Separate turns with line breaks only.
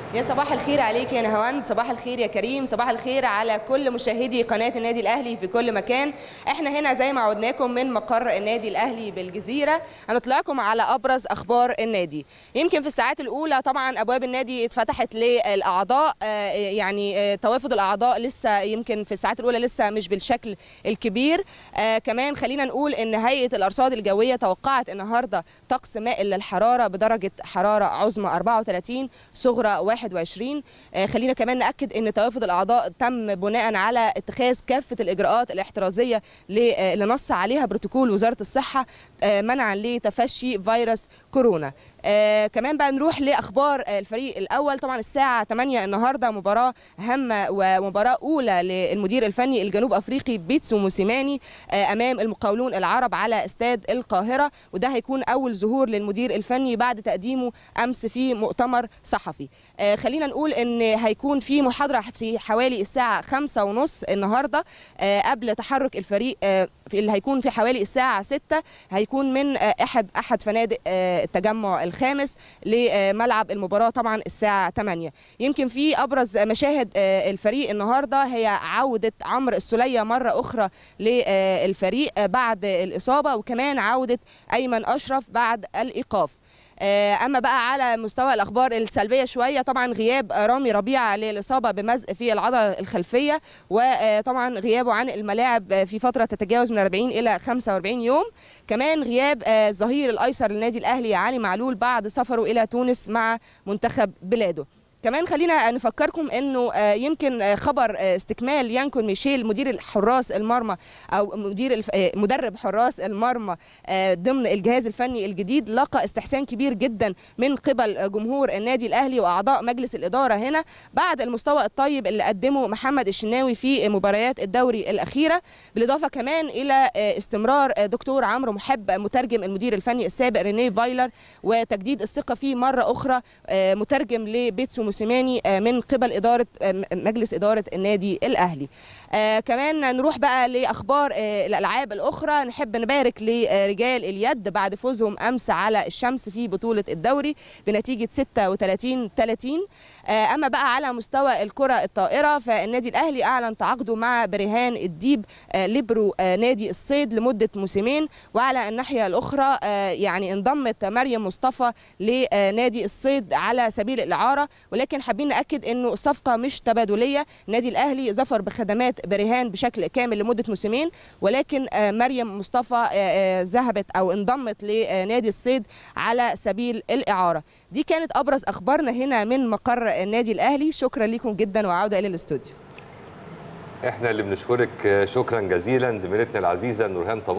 يا صباح الخير عليك يا نهاوند صباح الخير يا كريم صباح الخير على كل مشاهدي قناة النادي الأهلي في كل مكان احنا هنا زي ما عودناكم من مقر النادي الأهلي بالجزيرة هنطلعكم على أبرز أخبار النادي يمكن في الساعات الأولى طبعا أبواب النادي اتفتحت للأعضاء آه، يعني آه، توافد الأعضاء لسه يمكن في الساعات الأولى لسه مش بالشكل الكبير آه، كمان خلينا نقول إن هيئة الأرصاد الجوية توقعت النهاردة طقس مائل للحرارة بدرجة حرارة عظمى 34 صغرى 21 آه، خلينا كمان ناكد ان توافد الاعضاء تم بناء على اتخاذ كافه الاجراءات الاحترازيه ل- آه، اللي نص عليها بروتوكول وزاره الصحه آه، منعا لتفشي فيروس كورونا آه كمان بقى نروح لاخبار آه، الفريق الاول طبعا الساعه 8 النهارده مباراه هامه ومباراه اولى للمدير الفني الجنوب افريقي بيتسو موسيماني آه امام المقاولون العرب على استاد القاهره وده هيكون اول ظهور للمدير الفني بعد تقديمه امس في مؤتمر صحفي آه خلينا نقول ان هيكون في محاضره في حوالي الساعه خمسة ونص النهارده آه قبل تحرك الفريق آه في- اللي هيكون في حوالي الساعه 6 هيكون من آه احد احد فنادق آه التجمع الخامس لملعب المباراه طبعا الساعه 8 يمكن في ابرز مشاهد آه الفريق النهارده هي عوده عمرو السوليه مره اخرى للفريق آه بعد الاصابه وكمان عوده ايمن اشرف بعد الايقاف آه، اما بقى على مستوى الاخبار السلبيه شويه طبعا غياب رامي ربيعه للاصابه بمزق في العضله الخلفيه وطبعا غيابه عن الملاعب في فتره تتجاوز من 40 الى 45 يوم كمان غياب آه، الظهير الايسر للنادي الاهلي علي معلول بعد سفره الى تونس مع منتخب بلاده كمان خلينا نفكركم انه آه، يمكن آه، خبر آه، استكمال يانكون ميشيل مدير الحراس المرمى او مدير الف... آه، مدرب حراس المرمى آه، ضمن الجهاز الفني الجديد لقى استحسان كبير جدا من قبل جمهور النادي الاهلي واعضاء مجلس الاداره هنا بعد المستوى الطيب اللي قدمه محمد الشناوي في مباريات الدوري الاخيره بالاضافه كمان الى آه، استمرار آه، دكتور عمرو محب مترجم المدير الفني السابق رينيه فايلر وتجديد الثقه فيه مره اخرى آه، مترجم لبيتسو موسيماني آه، من قبل اداره آه، م- مجلس اداره النادي الاهلي آه كمان نروح بقى لاخبار آه الالعاب الاخرى نحب نبارك لرجال اليد بعد فوزهم امس على الشمس في بطوله الدوري بنتيجه 36 30 آه اما بقى على مستوى الكره الطائره فالنادي الاهلي اعلن تعاقده مع برهان الديب آه ليبرو آه نادي الصيد لمده موسمين وعلى الناحيه الاخرى آه يعني انضمت مريم مصطفى لنادي الصيد على سبيل الاعاره ولكن حابين ناكد انه الصفقه مش تبادليه النادي الاهلي ظفر بخدمات برهان بشكل كامل لمده موسمين ولكن آه، مريم مصطفى آه، آه، ذهبت او انضمت لنادي الصيد على سبيل الاعاره دي كانت ابرز اخبارنا هنا من مقر النادي الاهلي شكرا لكم جدا وعوده الى الاستوديو
احنا اللي بنشكرك شكرا جزيلا زميلتنا العزيزه نورهان طباخ